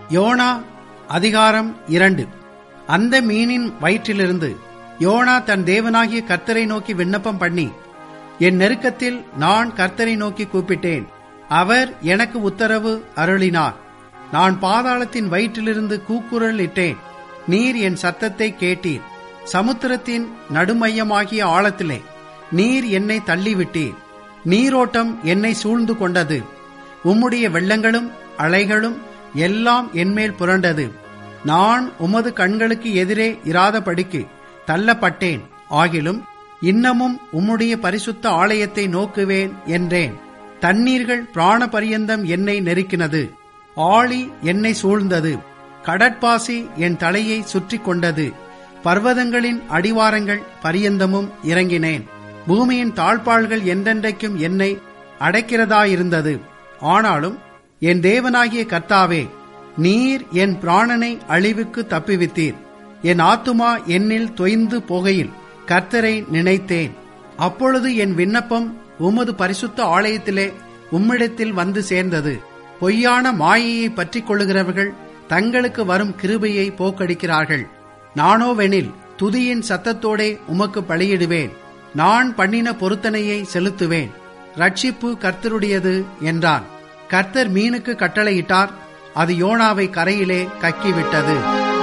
YONO அதிகாரம் இரண்டு அந்த மீனின் வயிற்றிலிருந்து யோனா தன் தேவனாகிய கர்த்தரை நோக்கி விண்ணப்பம் பண்ணி என் நெருக்கத்தில் நான் கர்த்தரை நோக்கி கூப்பிட்டேன் அவர் எனக்கு உத்தரவு அருளினார் நான் பாதாளத்தின் வயிற்றிலிருந்து கூக்குரல் இட்டேன் நீர் என் சத்தத்தை கேட்டீர் சமுத்திரத்தின் நடுமையமாகிய ஆழத்திலே நீர் என்னை தள்ளிவிட்டீர் நீரோட்டம் என்னை சூழ்ந்து கொண்டது உம்முடைய வெள்ளங்களும் அலைகளும் எல்லாம் என்மேல் புரண்டது நான் உமது கண்களுக்கு எதிரே இராதபடிக்கு தள்ளப்பட்டேன் ஆகிலும் இன்னமும் உம்முடைய பரிசுத்த ஆலயத்தை நோக்குவேன் என்றேன் தண்ணீர்கள் பிராண பரியந்தம் என்னை நெருக்கினது ஆழி என்னை சூழ்ந்தது கடற்பாசி என் தலையை சுற்றி கொண்டது பர்வதங்களின் அடிவாரங்கள் பரியந்தமும் இறங்கினேன் பூமியின் தாழ்பாள்கள் என்றென்றைக்கும் என்னை அடைக்கிறதாயிருந்தது ஆனாலும் என் தேவனாகிய கர்த்தாவே நீர் என் பிராணனை அழிவுக்கு தப்புவித்தீர் என் ஆத்துமா என்னில் தொய்ந்து போகையில் கர்த்தரை நினைத்தேன் அப்பொழுது என் விண்ணப்பம் உமது பரிசுத்த ஆலயத்திலே உம்மிடத்தில் வந்து சேர்ந்தது பொய்யான மாயையை பற்றிக் கொள்ளுகிறவர்கள் தங்களுக்கு வரும் கிருபையை போக்கடிக்கிறார்கள் நானோவெனில் துதியின் சத்தத்தோடே உமக்கு பலியிடுவேன் நான் பண்ணின பொருத்தனையை செலுத்துவேன் ரட்சிப்பு கர்த்தருடையது என்றான் கர்த்தர் மீனுக்கு கட்டளையிட்டார் அது யோனாவை கரையிலே கக்கிவிட்டது